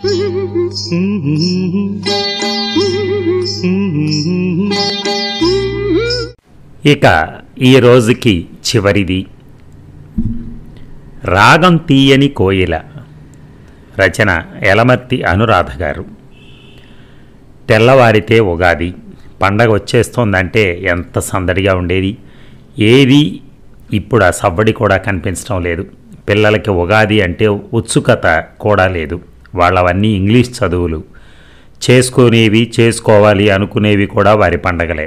ఇక ఈ రోజుకి చివరిది రాగం తీయని కోయిల రచన ఎలమర్తి అనురాధ గారు తెల్లవారితే ఉగాది పండగ వచ్చేస్తోందంటే ఎంత సందడిగా ఉండేది ఏది ఇప్పుడు ఆ సవ్వడి కూడా కనిపించడం లేదు పిల్లలకి ఉగాది అంటే ఉత్సుకత కూడా లేదు వాళ్ళవన్నీ ఇంగ్లీష్ చదువులు చేసుకునేవి చేసుకోవాలి అనుకునేవి కూడా వారి పండగలే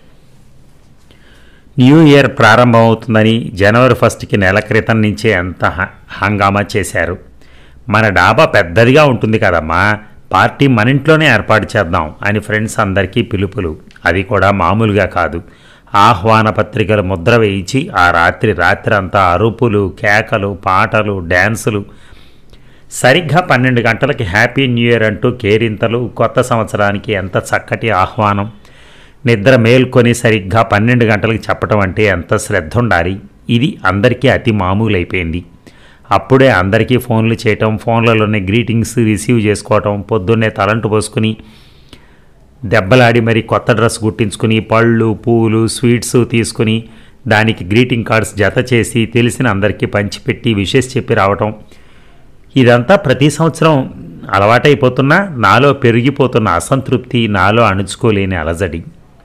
న్యూ ఇయర్ ప్రారంభమవుతుందని జనవరి ఫస్ట్కి నెల క్రితం నుంచే ఎంత హ- హంగామా చేశారు మన డాబా పెద్దదిగా ఉంటుంది కదమ్మా పార్టీ మన ఇంట్లోనే ఏర్పాటు చేద్దాం అని ఫ్రెండ్స్ అందరికీ పిలుపులు అది కూడా మామూలుగా కాదు ఆహ్వాన పత్రికలు ముద్ర వేయించి ఆ రాత్రి రాత్రి అంతా అరుపులు కేకలు పాటలు డ్యాన్సులు సరిగ్గా పన్నెండు గంటలకి హ్యాపీ న్యూ ఇయర్ అంటూ కేరింతలు కొత్త సంవత్సరానికి ఎంత చక్కటి ఆహ్వానం నిద్ర మేల్కొని సరిగ్గా పన్నెండు గంటలకు చెప్పటం అంటే ఎంత శ్రద్ధ ఉండాలి ఇది అందరికీ అతి మామూలైపోయింది అప్పుడే అందరికీ ఫోన్లు చేయటం ఫోన్లలోనే గ్రీటింగ్స్ రిసీవ్ చేసుకోవటం పొద్దున్నే తలంటు పోసుకుని దెబ్బలాడి మరి కొత్త డ్రెస్ కుట్టించుకుని పళ్ళు పూలు స్వీట్స్ తీసుకుని దానికి గ్రీటింగ్ కార్డ్స్ జత చేసి తెలిసిన అందరికీ పంచిపెట్టి విషెస్ చెప్పి రావటం ఇదంతా ప్రతి సంవత్సరం అలవాటైపోతున్నా నాలో పెరిగిపోతున్న అసంతృప్తి నాలో అణుచుకోలేని అలజడి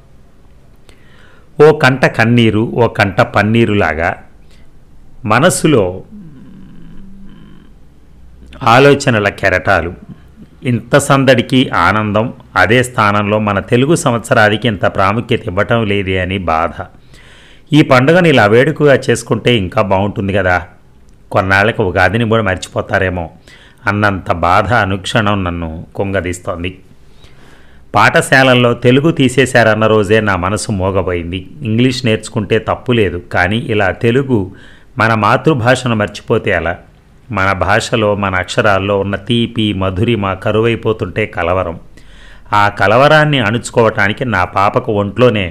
ఓ కంట కన్నీరు ఓ కంట పన్నీరులాగా మనస్సులో ఆలోచనల కెరటాలు ఇంత సందడికి ఆనందం అదే స్థానంలో మన తెలుగు సంవత్సరానికి ఇంత ప్రాముఖ్యత ఇవ్వటం లేదే అని బాధ ఈ పండుగని ఇలా వేడుకగా చేసుకుంటే ఇంకా బాగుంటుంది కదా కొన్నాళ్ళకి ఉగాదిని కూడా మర్చిపోతారేమో అన్నంత బాధ అనుక్షణం నన్ను కుంగదీస్తోంది పాఠశాలల్లో తెలుగు తీసేశారన్న రోజే నా మనసు మోగబోయింది ఇంగ్లీష్ నేర్చుకుంటే తప్పు లేదు కానీ ఇలా తెలుగు మన మాతృభాషను మర్చిపోతే ఎలా మన భాషలో మన అక్షరాల్లో ఉన్న తీపి మధురిమ కరువైపోతుంటే కలవరం ఆ కలవరాన్ని అణుచుకోవటానికి నా పాపకు ఒంట్లోనే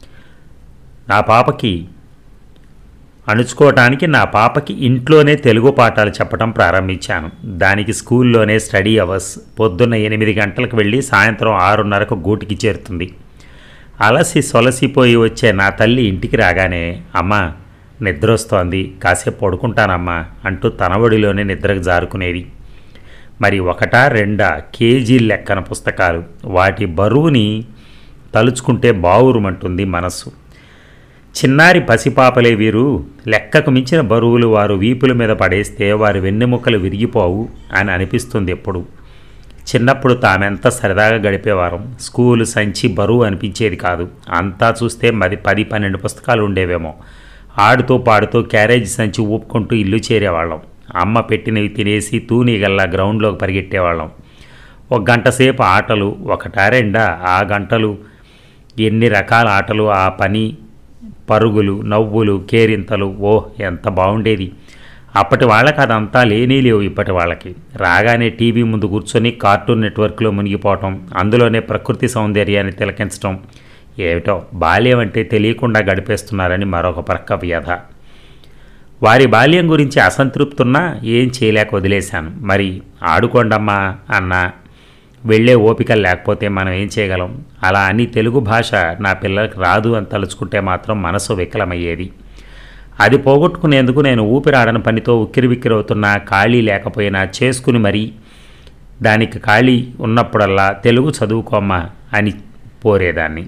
నా పాపకి అణుచుకోవటానికి నా పాపకి ఇంట్లోనే తెలుగు పాఠాలు చెప్పడం ప్రారంభించాను దానికి స్కూల్లోనే స్టడీ అవర్స్ పొద్దున్న ఎనిమిది గంటలకు వెళ్ళి సాయంత్రం ఆరున్నరకు గూటికి చేరుతుంది అలసి సొలసిపోయి వచ్చే నా తల్లి ఇంటికి రాగానే అమ్మా నిద్ర వస్తోంది కాసేపు పడుకుంటానమ్మా అంటూ తనవడిలోనే నిద్రకు జారుకునేది మరి ఒకటా రెండా కేజీ లెక్కన పుస్తకాలు వాటి బరువుని తలుచుకుంటే బావురుమంటుంది మనస్సు చిన్నారి పసిపాపలే వీరు లెక్కకు మించిన బరువులు వారు వీపుల మీద పడేస్తే వారి వెన్నెముకలు విరిగిపోవు అని అనిపిస్తుంది ఎప్పుడు చిన్నప్పుడు తామెంత సరదాగా గడిపేవారం స్కూలు సంచి బరువు అనిపించేది కాదు అంతా చూస్తే మరి పది పన్నెండు పుస్తకాలు ఉండేవేమో ఆడుతూ పాడుతూ క్యారేజ్ సంచి ఊపుకుంటూ ఇల్లు చేరేవాళ్ళం అమ్మ పెట్టినవి తినేసి తూనీగల్లా గ్రౌండ్లోకి పరిగెట్టేవాళ్ళం ఒక గంట సేపు ఆటలు ఒకటా రెండా ఆ గంటలు ఎన్ని రకాల ఆటలు ఆ పని పరుగులు నవ్వులు కేరింతలు ఓ ఎంత బాగుండేది అప్పటి వాళ్ళకి అదంతా లేనే లేవు ఇప్పటి వాళ్ళకి రాగానే టీవీ ముందు కూర్చొని కార్టూన్ నెట్వర్క్లో మునిగిపోవటం అందులోనే ప్రకృతి సౌందర్యాన్ని తిలకించటం ఏమిటో బాల్యం అంటే తెలియకుండా గడిపేస్తున్నారని మరొక ప్రక్క వ్యధ వారి బాల్యం గురించి అసంతృప్తున్నా ఏం చేయలేక వదిలేశాను మరి ఆడుకోండమ్మా అన్నా వెళ్ళే ఓపిక లేకపోతే మనం ఏం చేయగలం అలా అని తెలుగు భాష నా పిల్లలకు రాదు అని తలుచుకుంటే మాత్రం మనసు వికలమయ్యేది అది పోగొట్టుకునేందుకు నేను ఊపిరాడని పనితో ఉక్కిరిబిక్కిరవుతున్నా ఖాళీ లేకపోయినా చేసుకుని మరీ దానికి ఖాళీ ఉన్నప్పుడల్లా తెలుగు చదువుకోమ్మా అని పోరేదాన్ని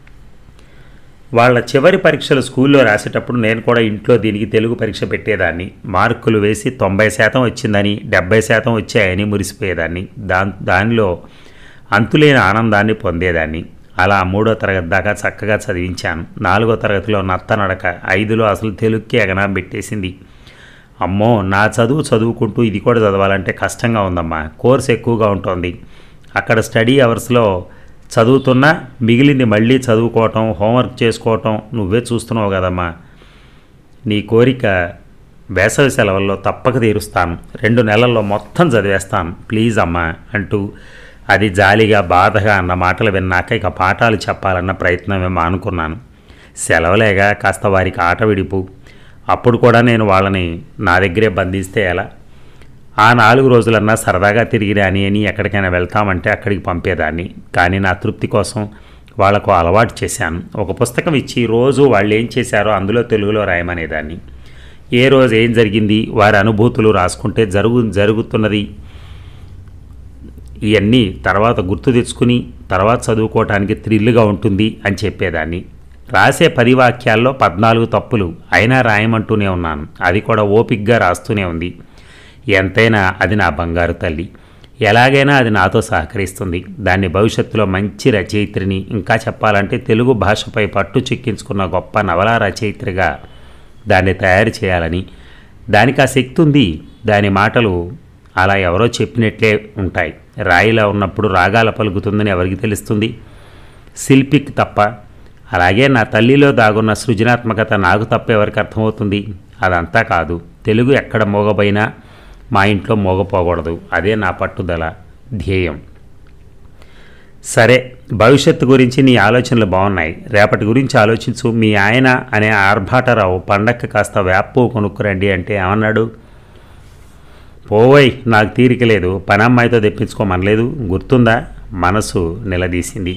వాళ్ళ చివరి పరీక్షలు స్కూల్లో రాసేటప్పుడు నేను కూడా ఇంట్లో దీనికి తెలుగు పరీక్ష పెట్టేదాన్ని మార్కులు వేసి తొంభై శాతం వచ్చిందని డెబ్బై శాతం వచ్చాయని మురిసిపోయేదాన్ని దా దానిలో అంతులేని ఆనందాన్ని పొందేదాన్ని అలా మూడో తరగతి దాకా చక్కగా చదివించాను నాలుగో తరగతిలో నత్తనడక ఐదులో అసలు తెలుగుకి ఎగనాం పెట్టేసింది అమ్మో నా చదువు చదువుకుంటూ ఇది కూడా చదవాలంటే కష్టంగా ఉందమ్మా కోర్స్ ఎక్కువగా ఉంటుంది అక్కడ స్టడీ అవర్స్లో చదువుతున్నా మిగిలింది మళ్ళీ చదువుకోవటం హోంవర్క్ చేసుకోవటం నువ్వే చూస్తున్నావు కదమ్మా నీ కోరిక వేసవి సెలవుల్లో తప్పక తీరుస్తాను రెండు నెలల్లో మొత్తం చదివేస్తాను ప్లీజ్ అమ్మా అంటూ అది జాలిగా బాధగా అన్న మాటలు విన్నాక ఇక పాఠాలు చెప్పాలన్న ప్రయత్నమేమో అనుకున్నాను సెలవులేగా కాస్త వారికి ఆట విడిపు అప్పుడు కూడా నేను వాళ్ళని నా దగ్గరే బంధిస్తే ఎలా ఆ నాలుగు రోజులన్నా సరదాగా తిరిగి రాని అని ఎక్కడికైనా వెళ్తామంటే అక్కడికి పంపేదాన్ని కానీ నా తృప్తి కోసం వాళ్లకు అలవాటు చేశాను ఒక పుస్తకం ఇచ్చి రోజు వాళ్ళు ఏం చేశారో అందులో తెలుగులో రాయమనేదాన్ని ఏ రోజు ఏం జరిగింది వారి అనుభూతులు రాసుకుంటే జరుగు జరుగుతున్నది ఇవన్నీ తర్వాత గుర్తు తెచ్చుకుని తర్వాత చదువుకోవటానికి థ్రిల్గా ఉంటుంది అని చెప్పేదాన్ని రాసే పది వాక్యాల్లో పద్నాలుగు తప్పులు అయినా రాయమంటూనే ఉన్నాను అది కూడా ఓపిగ్గా రాస్తూనే ఉంది ఎంతైనా అది నా బంగారు తల్లి ఎలాగైనా అది నాతో సహకరిస్తుంది దాన్ని భవిష్యత్తులో మంచి రచయిత్రిని ఇంకా చెప్పాలంటే తెలుగు భాషపై పట్టు చిక్కించుకున్న గొప్ప నవలా రచయిత్రిగా దాన్ని తయారు చేయాలని దానికి ఆ శక్తి ఉంది దాని మాటలు అలా ఎవరో చెప్పినట్లే ఉంటాయి రాయిలా ఉన్నప్పుడు రాగాల పలుకుతుందని ఎవరికి తెలుస్తుంది శిల్పికి తప్ప అలాగే నా తల్లిలో దాగున్న సృజనాత్మకత నాకు తప్ప ఎవరికి అర్థమవుతుంది అదంతా కాదు తెలుగు ఎక్కడ మోగబోయినా మా ఇంట్లో మోగపోకూడదు అదే నా పట్టుదల ధ్యేయం సరే భవిష్యత్తు గురించి నీ ఆలోచనలు బాగున్నాయి రేపటి గురించి ఆలోచించు మీ ఆయన అనే ఆర్భాటరావు పండక్కి కాస్త వేప్ప కొనుక్కురండి అంటే ఏమన్నాడు పోవయ్ నాకు తీరిక లేదు పనమ్మాయితో తెప్పించుకోమనలేదు గుర్తుందా మనసు నిలదీసింది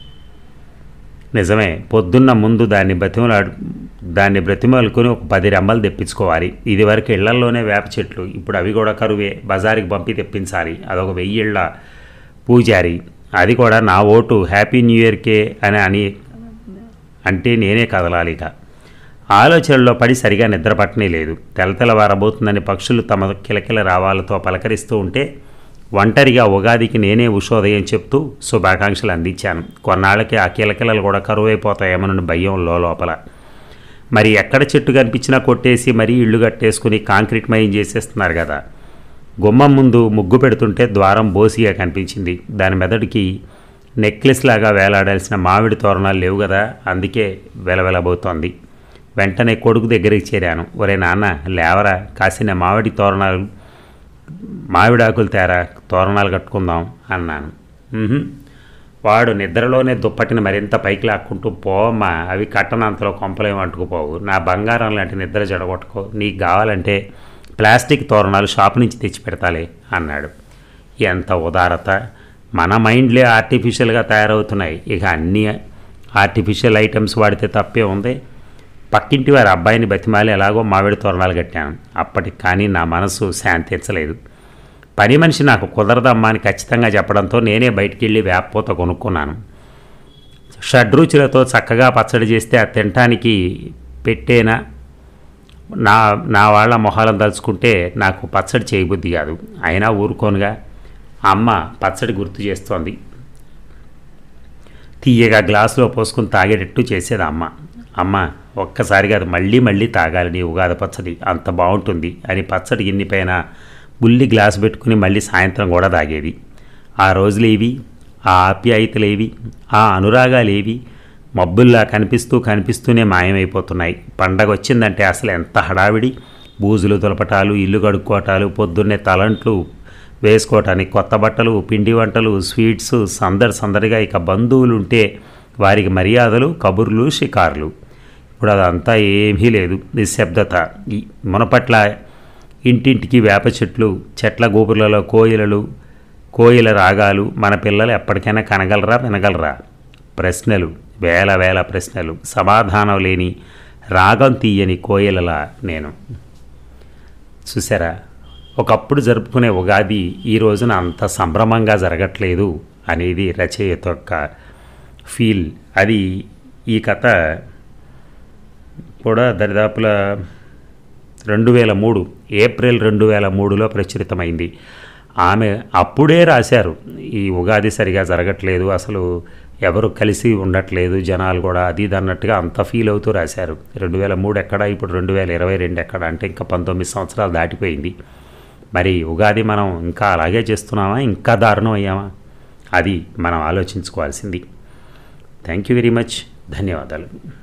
నిజమే పొద్దున్న ముందు దాన్ని బ్రతిమలాడు దాన్ని బ్రతిమలుకొని ఒక పది రెమ్మలు తెప్పించుకోవాలి ఇదివరకు ఇళ్లల్లోనే వేప చెట్లు ఇప్పుడు అవి కూడా కరువే బజారుకి పంపి తెప్పించాలి అదొక వెయ్యిళ్ళ పూజారి అది కూడా నా ఓటు హ్యాపీ న్యూ ఇయర్కే అని అని అంటే నేనే కదలాలి ఇక ఆలోచనల్లో పడి సరిగా నిద్రపట్టనే లేదు తెలతెలవారబోతుందని పక్షులు తమ కిలకిల రావాలతో పలకరిస్తూ ఉంటే ఒంటరిగా ఉగాదికి నేనే ఉషోదయం చెప్తూ శుభాకాంక్షలు అందించాను కొన్నాళ్ళకి ఆ కిలకిలలు కూడా కరువైపోతాయేమోనని భయం లోపల మరి ఎక్కడ చెట్టు కనిపించినా కొట్టేసి మరీ ఇళ్ళు కట్టేసుకుని కాంక్రీట్ మయం చేసేస్తున్నారు కదా గుమ్మం ముందు ముగ్గు పెడుతుంటే ద్వారం బోసిగా కనిపించింది దాని మెదడుకి నెక్లెస్ లాగా వేలాడాల్సిన మామిడి తోరణాలు లేవు కదా అందుకే వెలవెలబోతోంది వెంటనే కొడుకు దగ్గరికి చేరాను ఒరే నాన్న లేవరా కాసిన మామిడి తోరణాలు మామిడాకులు తేరా తోరణాలు కట్టుకుందాం అన్నాను "ఉహుం." వాడు నిద్రలోనే దుప్పటిని మరింత పైకి లాక్కుంటూ పోమ్మా అవి కట్టనంతలో కొంపలేం అంటుకుపోవు నా బంగారం లాంటి నిద్ర జడగొట్టుకో నీకు కావాలంటే ప్లాస్టిక్ తోరణాలు షాపు నుంచి తెచ్చి పెడతాలే అన్నాడు ఎంత ఉదారత మన మైండ్లే ఆర్టిఫిషియల్గా తయారవుతున్నాయి ఇక అన్ని ఆర్టిఫిషియల్ ఐటమ్స్ వాడితే తప్పే ఉంది పక్కింటి వారి అబ్బాయిని బతిమాలి ఎలాగో మామిడి తోరణాలు కట్టాను అప్పటికి కానీ నా మనసు శాంతించలేదు పని మనిషి నాకు కుదరదమ్మా అని ఖచ్చితంగా చెప్పడంతో నేనే బయటికి వెళ్ళి వేపపోత కొనుక్కున్నాను షడ్రుచులతో చక్కగా పచ్చడి చేస్తే అది తినటానికి పెట్టేనా నా నా వాళ్ళ మొహాలను తలుచుకుంటే నాకు పచ్చడి చేయబుద్ధి కాదు అయినా ఊరుకోనుగా అమ్మ పచ్చడి గుర్తు చేస్తోంది తీయగా గ్లాసులో పోసుకుని తాగేటట్టు చేసేది అమ్మ అమ్మ ఒక్కసారిగా అది మళ్ళీ మళ్ళీ తాగాలి నీ ఉగాది పచ్చడి అంత బాగుంటుంది అని పచ్చడి గిన్నె పైన బుల్లి గ్లాసు పెట్టుకుని మళ్ళీ సాయంత్రం కూడా తాగేది ఆ రోజులేవి ఆ ఆప్యాయతలేవి ఆ అనురాగాలేవి మబ్బుల్లా కనిపిస్తూ కనిపిస్తూనే మాయమైపోతున్నాయి పండగ వచ్చిందంటే అసలు ఎంత హడావిడి బూజులు దులపటాలు ఇల్లు కడుక్కోవటాలు పొద్దున్నే తలంట్లు వేసుకోవటానికి కొత్త బట్టలు పిండి వంటలు స్వీట్స్ సందడి సందడిగా ఇక బంధువులు ఉంటే వారికి మర్యాదలు కబుర్లు షికార్లు ఇప్పుడు అదంతా ఏమీ లేదు నిశ్శబ్దత ఈ మునపట్ల ఇంటింటికి వేప చెట్లు చెట్ల గోపులలో కోయిలలు కోయిల రాగాలు మన పిల్లలు ఎప్పటికైనా కనగలరా వినగలరా ప్రశ్నలు వేల వేల ప్రశ్నలు సమాధానం లేని రాగం తీయని కోయిలలా నేను చూసారా ఒకప్పుడు జరుపుకునే ఉగాది ఈ రోజున అంత సంభ్రమంగా జరగట్లేదు అనేది రచయిత యొక్క ఫీల్ అది ఈ కథ కూడా దరిదాపుల రెండు వేల మూడు ఏప్రిల్ రెండు వేల మూడులో ప్రచురితమైంది ఆమె అప్పుడే రాశారు ఈ ఉగాది సరిగా జరగట్లేదు అసలు ఎవరు కలిసి ఉండట్లేదు జనాలు కూడా అది ఇది అన్నట్టుగా అంత ఫీల్ అవుతూ రాశారు రెండు వేల మూడు ఎక్కడ ఇప్పుడు రెండు వేల ఇరవై రెండు ఎక్కడ అంటే ఇంకా పంతొమ్మిది సంవత్సరాలు దాటిపోయింది మరి ఉగాది మనం ఇంకా అలాగే చేస్తున్నామా ఇంకా దారుణం అయ్యామా అది మనం ఆలోచించుకోవాల్సింది థ్యాంక్ యూ వెరీ మచ్ ధన్యవాదాలు